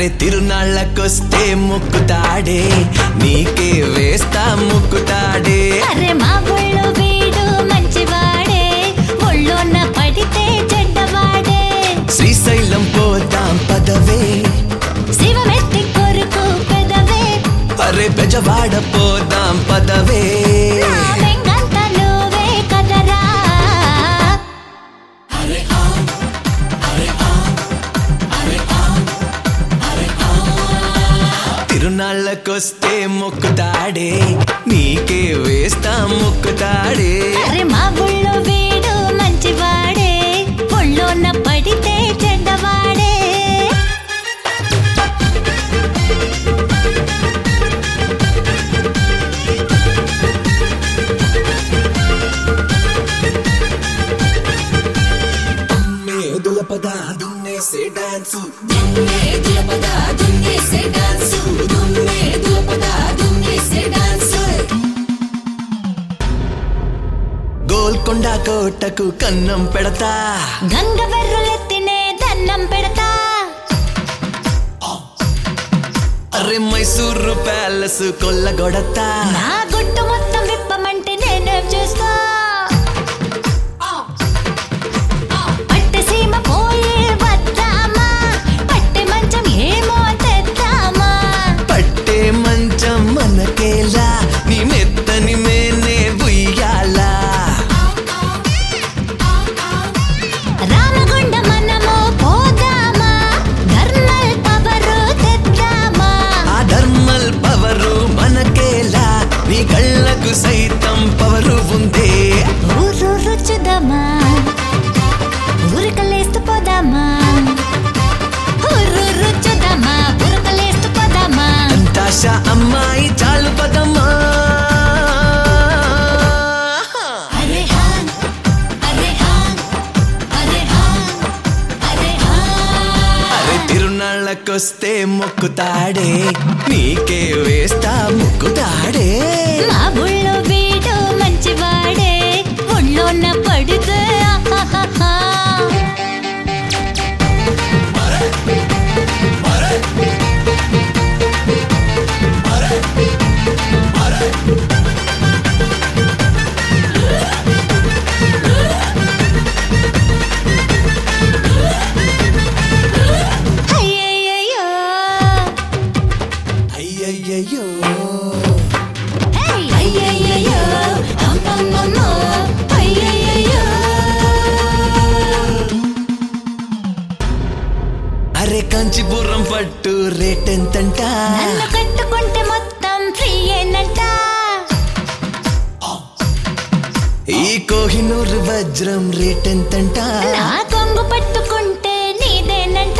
అరే తిరునాళ్ళకొస్తే ముక్కుతాడే నీకే వేస్తా ముక్కుతాడే అరే మా ఊళ్ళో వీడు మంచివాడే ఒళ్ళోన పడితే చెడ్డవాడే శ్రీశైలం పోదాం పదవే శివమెత్తి కొరుకు పెదవే అరే బెజవాడ పోదాం పదవే నా వెంగంత నువ్వే కదరా తిరునాళ్ళకొస్తే ముక్కుతాడే నీకే వేస్తా ముక్కుతాడే అరే మా ఊళ్ళో వీడు మంచివాడే ఒళ్ళోన పడితే చెడ్డవాడే మేదుల పద దున్నేసే డాన్సు గోల్కొండ కోటకు కన్నం పెడతా గంగ బెర్రులెత్తినే దన్నం పెడతా అరే మైసూరు ప్యాలెస్ కొల్లగొడతా నా గుట్టు మొత్తం విప్పమంటే నేనేం చేస్తా పట్టసీమ పోయి వద్దామా పట్టె మంచం ఏమో తెద్దామా పట్టే మంచం మనకేలా నీ మెత్తని మేనే ఉయ్యాలా రామగుండ మనము పోదామా ధర్మల్ పవరు తెద్దామా ఆ ధర్మల్ పవరు మనకేలా నీ కళ్ళకు సైతం పవరు ఉందే ఊరు రుచుదమా ఉరకలేస్తూ పోదామా ఊరు రుచుదమా ఉరకలేస్తూ పోదామా అంతాశ అమ్మాయి చాలు పదమ్మా అరే హాన్ అరే హాన్ అరే హాన్ అరే హాన్ అరే తిరునాళ్ళకొస్తే మొక్కుతాడే నీకే వేస్తా ముక్కుతాడే మా ఊళ్ళో వీడు మంచివాడే ఒళ్ళోన పడితే ఆహాహాహా. అయ్యయ్యయ్యో. అయ్యయ్యో హే! అయ్యయ్యయ్యో. అమ్మమ్మమ్మో. అయ్యయ్యయ్యో. అరే కాంచీపురం పట్టు రేటెంతంట నన్ను కట్టుకుంటే మొత్తం ఫ్రీ ఏనంట ఈ కోహినూరు వజ్రం రేటెంతంట నా కొంగు పట్టుకుంటే నీదేనంట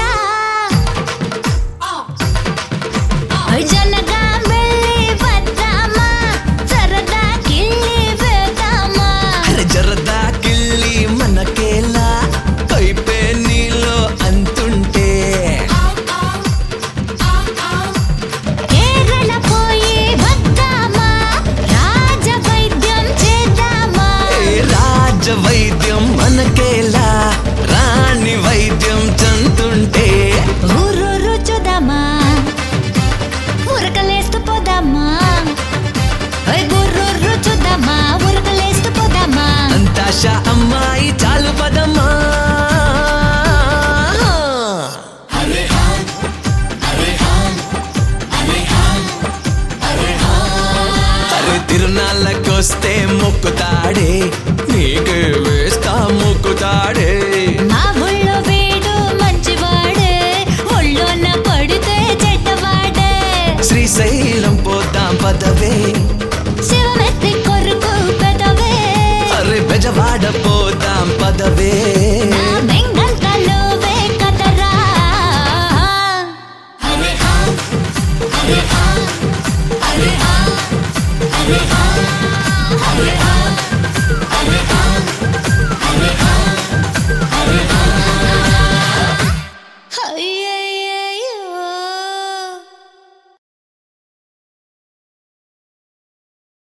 జనగా వెళ్ళి వద్దామా సరదా కిళ్ళి వేద్దామా అరే జరదా కిళ్ళి మనకేలా కైపే నీలో అంతుంటే కేరళ పోయి వద్దామా రాజ వైద్యం చేద్దామా ఏ రాజ వైద్యం మనకేలా రాణి వైద్యం చంతుంటే ఊరు రుచుదామా ఉరకలేస్తూ పోదామా ఓయ్ గుర్రు రుచుదామా ఉరకలేస్తూ పోదామా అంతాశ అమ్మాయి చాలు పదమ్మా అరే తిరునాళ్ళకొస్తే మొక్కుతాడే నీకే వేస్తా మొక్కుతాడే మా ఊళ్ళో వీడు మంచివాడే ఒళ్ళోన పడితే చెడ్డవాడే శ్రీశైలం పోదాం పదవే శివమెత్తి కొరుకు పెదవే అరే బెజవాడ పోదాం పదవే నా బెంగంత నువ్వే కదరా అరే హా అరే హా అరే హా అరే హా అరే హా